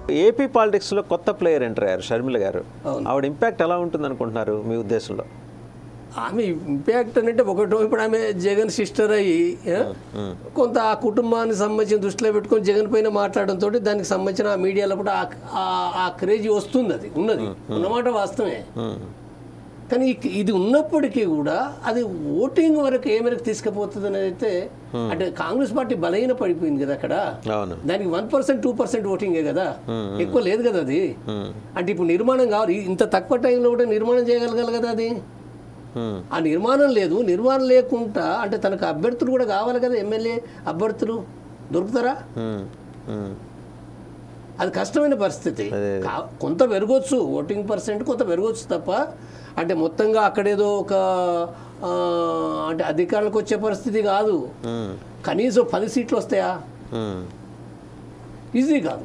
AP పాలిటిక్స్లో కొత్త player enter అయ్యారు షర్మిల గారు అవును. ఆవిడ ఇంపాక్ట్ ఎలా ఉంటుంది అనుకుంటున్నారు మీ ఉద్దేశంలో ఆమె ఇంపాక్ట్ అంటే ఒకటో ఇప్పుడు ఆమె జగన్ సిస్టర్ అయ్యి ఆ, కొంత ఆ కుటుంబానికి సంబంధించిన దృష్టిలో పెట్టుకొని జగన్ పైన మాట్లాడడంతో దానికి సంబంధించిన ఆ మీడియాలో కూడా ఆ- ఆ- ఆ క్రేజ్ వస్తుంది అది ఉన్నది ఉన్నమాట వాస్తవమే మ్మ్. కానీ ఇక్- ఇది ఉన్నప్పటికీ కూడా అది ఓటింగ్ వరకు ఏ మేరకు తీసుకుపోతుంది అనేది అయితే అంటే కాంగ్రెస్ పార్టీ బలహీన పడిపోయింది కదా అక్కడ అవును దానికి వన్ పర్సెంట్ టూ పర్సెంట్ ఓటింగే కదా ఎక్కువ లేదు కదా అది మ్మ్. అంటే ఇప్పుడు నిర్మాణం కావాలి ఇంత తక్కువ టైంలో కూడా నిర్మాణం చేయగలగాలి కదా అది మ్మ్. ఆ నిర్మాణం లేదు నిర్మాణం లేకుండా అంటే తనకు అభ్యర్థులు కూడా కావాలి కదా ఎమ్మెల్యే అభ్యర్థులు దొరుకుతారా మ్మ్. మ్మ్. అది కష్టమైన పరిస్థితి కా- కొంత పెరగవచ్చు ఓటింగ్ పర్సెంట్ కొంత పెరగవచ్చు తప్ప అంటే మొత్తంగా అక్కడేదో ఒక ఆ, అంటే అధికారులకు వచ్చే పరిస్థితి కాదు మ్మ్. కనీసం పది సీట్లు వస్తాయా మ్మ్. ఈజీ కాదు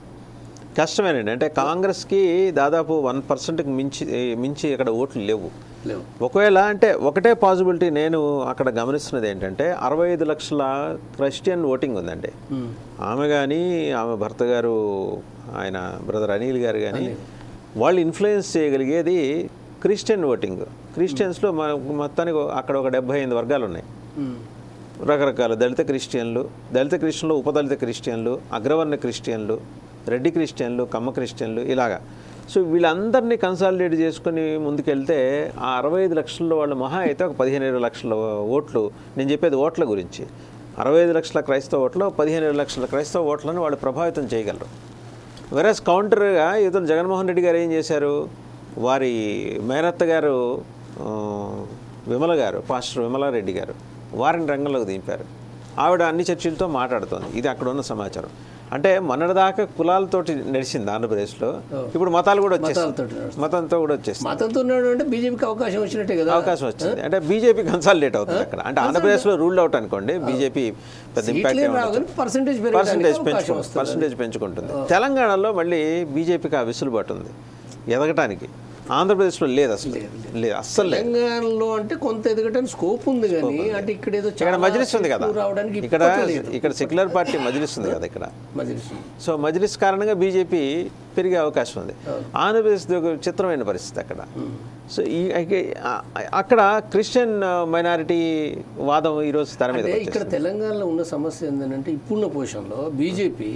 కష్టమేనండి అంటే కాంగ్రెస్కి దాదాపు వన్ పర్సెంట్కి మించి మించి ఇక్కడ ఓట్లు లేవు లేవు ఒకవేళ అంటే ఒకటే పాసిబిలిటీ నేను అక్కడ గమనిస్తున్నది ఏంటంటే అరవై ఐదు లక్షల క్రిస్టియన్ ఓటింగ్ ఉందండి ఉమ్. ఆమె కానీ ఆమె భర్త గారు ఆయన బ్రదర్ అనిల్ గారు కానీ వాళ్ళు ఇన్ఫ్లుయెన్స్ చేయగలిగేది క్రిస్టియన్ ఓటింగ్ క్రిస్టియన్స్లో మన మొత్తానికి అక్కడ ఒక డెబ్బై ఎనిమిది వర్గాలు ఉన్నాయి ఉమ్. రకరకాల దళిత క్రిస్టియన్లు దళిత క్రిస్టియన్లు ఉపదళిత క్రిస్టియన్లు అగ్రవర్ణ క్రిస్టియన్లు రెడ్డి క్రిస్టియన్లు కమ్మ క్రిస్టియన్లు ఇలాగా సో వీళ్ళందరినీ కన్సాలిడేట్ చేసుకుని ముందుకెళ్తే ఆ అరవై ఐదు లక్షల్లో వాళ్ళు మహా అయితే ఒక పదిహేను ఇరవై లక్షల ఓట్లు నేను చెప్పేది ఓట్ల గురించి అరవై ఐదు లక్షల క్రైస్తవ ఓట్లు పదిహేను ఇరవై లక్షల క్రైస్తవ ఓట్లను వాళ్ళు ప్రభావితం చేయగలరు వెరస్ కౌంటర్గా ఇతను జగన్మోహన్ రెడ్డి గారు ఏం చేశారు వారి మేనత్త గారు ఆ, విమల గారు పాస్టర్ విమలారెడ్డి గారు వారిని రంగంలోకి దింపారు ఆవిడ అన్ని చర్చిలతో మాట్లాడుతోంది ఇది అక్కడ ఉన్న సమాచారం అంటే మొన్నటిదాకా కులాలతోటి నడిచింది ఆంధ్రప్రదేశ్లో ఇప్పుడు మతాలు కూడా వచ్చేస్తాయి మతాలతోటి నడుస్తుంది. మతంతో కూడా వచ్చేస్తుంది మతంతో ఉన్నాడు అంటే బీజేపీకి అవకాశం వచ్చినట్టే కదా అవకాశం వచ్చింది అంటే బీజేపీ కన్సాలిడేట్ అవుతుంది అక్కడ అంటే ఆంధ్రప్రదేశ్లో రూల్డ్ అవుట్ అనుకోండి బీజేపీ పెద్ద ఇంపాక్ట్ సీట్లే రావు కానీ పర్సెంటేజ్ పెరగడానికి పర్సంటేజ్ అవకాశం పెంచుకుంటుంది వస్తుంది పర్సంటేజ్ పెంచుకుంటుంది తెలంగాణలో మళ్ళీ బీజేపీకి ఆ విసులుబాటు ఉంది ఎదగటానికి ఆంధ్రప్రదేశ్లో లేదు అసలు లేదు అస్సలు లేదు తెలంగాణలో అంటే కొంత ఎదగటానికి స్కోప్ ఉంది కానీ అంటే ఇక్కడ ఏదో ఇక్కడ చాలా మజ్లిస్ ఉంది కదా సీట్లు రావడానికి ఇక్కడ ఇప్పట్లో లేదు ఇక్కడ సెక్యులర్ పార్టీ మజ్లిస్ ఉంది కదా ఇక్కడ మజ్లిస్ సో మజ్లిస్ కారణంగా బీజేపీ పెరిగే అవకాశం ఉంది ఆంధ్రప్రదేశ్ ఒక చిత్రమైన పరిస్థితి అక్కడ సో ఈ ఐ- ఆ- అక్కడ క్రిస్టియన్ మైనారిటీ వాదం ఈరోజు తెర మీద అంటే ఇక్కడ తెలంగాణలో ఉన్న సమస్య ఏంటంటే ఇప్పుడున్న పొజిషన్లో బీజేపీ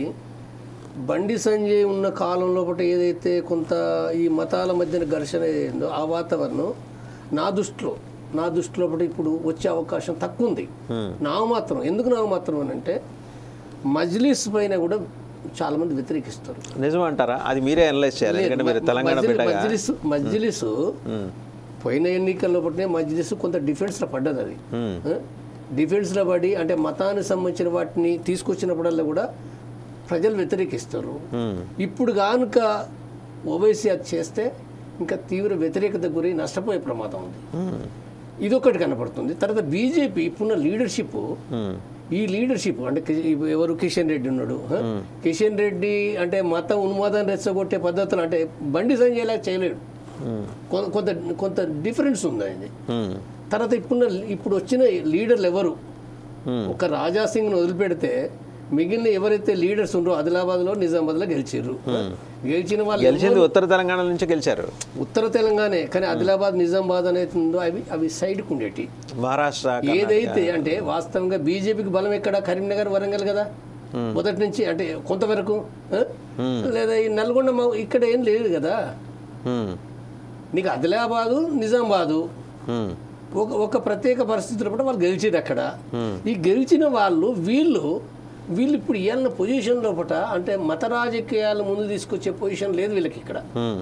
బండి సంజయ్ ఉన్న కాలం లోపల ఏదైతే కొంత ఈ మతాల మధ్యన ఘర్షణ ఏదో ఆ వాతావరణం నా దృష్టిలో నా దృష్టిలో ఒకటి ఇప్పుడు వచ్చే అవకాశం తక్కువ ఉంది నామమాత్రం ఎందుకు నామమాత్రం అని అంటే మజ్లిస్ పైన కూడా చాలా మంది వ్యతిరేకిస్తారు నిజం అంటారా అది మీరే అనలైజ్ చేయాలి ఎందుకంటే మీరు తెలంగాణ మజ్లి- బిడ్డగా మజ్లిస్ మజ్లిస్ పోయిన ఎన్నికల్లో పట్టిన మజ్లిస్ కొంత డిఫెన్స్లో పడ్డది అది మ్మ్. ఆ? డిఫెన్స్లో పడి అంటే మతానికి సంబంధించిన వాటిని తీసుకొచ్చినప్పుడల్లా కూడా ప్రజలు వ్యతిరేకిస్తారు మ్మ్. ఇప్పుడు కనుక ఓవైసీ అది చేస్తే ఇంకా తీవ్ర వ్యతిరేకత గురి నష్టపోయే ప్రమాదం ఉంది మ్మ్. ఇదొకటి కనపడుతుంది తర్వాత బీజేపీ ఇప్పుడున్న లీడర్షిప్ మ్మ్. ఈ లీడర్షిప్ అంటే కి- ఇప్పుడు ఎవరు కిషన్ రెడ్డి ఉన్నాడు ఆ? కిషన్ రెడ్డి అంటే మతం ఉన్మాదాన్ని రెచ్చగొట్టే పద్ధతులు అంటే బండి సంజయ్ లాగా చేయలేడు మ్మ్. కొ- కొంత కొంత డిఫరెన్స్ ఉంది ఆయనది మ్మ్. తర్వాత ఇప్పుడున్న ఇప్పుడు వచ్చిన లీడర్లు ఎవరు మ్మ్. ఒక రాజా సింగ్ను వదిలిపెడితే మిగిలిన ఎవరైతే లీడర్స్ ఉన్నారో ఆదిలాబాద్లో నిజామాబాద్లో గెలిచారు గెలిచిన వాళ్ళు గెలిచింది ఉత్తర తెలంగాణ నుంచి గెలిచారు ఉత్తర తెలంగాణే కానీ ఆదిలాబాద్ నిజామాబాద్ అనేది ఉందో అవి అవి సైడ్కి ఉండేటి మహారాష్ట్ర ఏదైతే అంటే వాస్తవంగా బీజేపీకి బలం ఎక్కడ కరీంనగర్ వరంగల్ కదా మొదటి నుంచి అంటే కొంతవరకు ఆ? లేదా ఈ నల్గొండ మా- ఇక్కడ ఏం లేదు కదా మ్మ్. నీకు ఆదిలాబాదు నిజామాబాదు మ్మ్. ఒక ఒక ప్రత్యేక పరిస్థితుల్లో కూడా వాళ్ళు గెలిచారు అక్కడ ఈ గెలిచిన వాళ్ళు వీళ్ళు వీళ్ళు ఇప్పుడు ఇవ్వాలన్న పొజిషన్ లోపల అంటే మత రాజకీయాలు ముందు తీసుకొచ్చే పొజిషన్ లేదు వీళ్ళకి ఇక్కడ మ్మ్.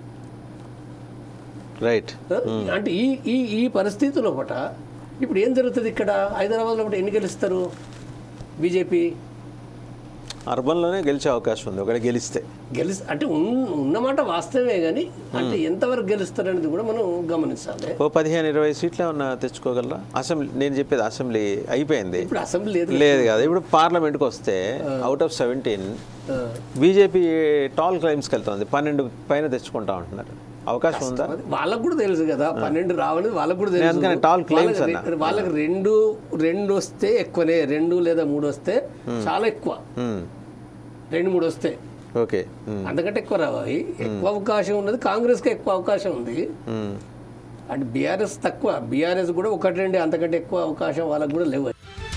రైట్ అంటే ఈ ఈ ఈ పరిస్థితి లోపల ఇప్పుడు ఏం జరుగుతుంది ఇక్కడ హైదరాబాద్ లోపల ఎన్ని గెలుస్తారు బీజేపీ అర్బన్లోనే గెలిచే అవకాశం ఉంది ఒకటి గెలిస్తే గెలిస్ అంటే ఉన్- ఉన్నమాట వాస్తవమే కానీ అంటే ఎంతవరకు గెలుస్తారు అనేది కూడా మనం గమనించాలి ఓ పదిహేను ఇరవై సీట్లు ఏమన్నా తెచ్చుకోగలరా అసెంబ్లీ నేను చెప్పేది అసెంబ్లీ అయిపోయింది ఇప్పుడు అసెంబ్లీ లేదు లేదు కదా ఇప్పుడు పార్లమెంట్కి వస్తే అవుట్ ఆఫ్ సెవెంటీన్ ఆ, బీజేపీ టాల్ క్లైమ్స్కి వెళ్తుంది పన్నెండు పైన తెచ్చుకుంటా ఉంటున్నారు అవకాశం ఉందా అది వాళ్ళకు కూడా తెలుసు కదా పన్నెండు రావని వాళ్ళకు కూడా తెలుసు అందుకని tall claims వాళ్ళకి రె- వాళ్ళకి రెండు రెండు వస్తే ఎక్కువనే రెండు లేదా మూడు వస్తే చాలా ఎక్కువ మ్మ్. రెండు మూడు వస్తే ఓకే ఉమ్, అంతకంటే ఎక్కువ రావాలి ఎక్కువ అవకాశం ఉన్నది కాంగ్రెస్కి ఎక్కువ అవకాశం ఉంది ఉమ్. అంటే బీఆర్ఎస్ తక్కువ బీఆర్ఎస్ కూడా ఒకటి రెండు అంతకంటే ఎక్కువ అవకాశం వాళ్ళకు కూడా లేవు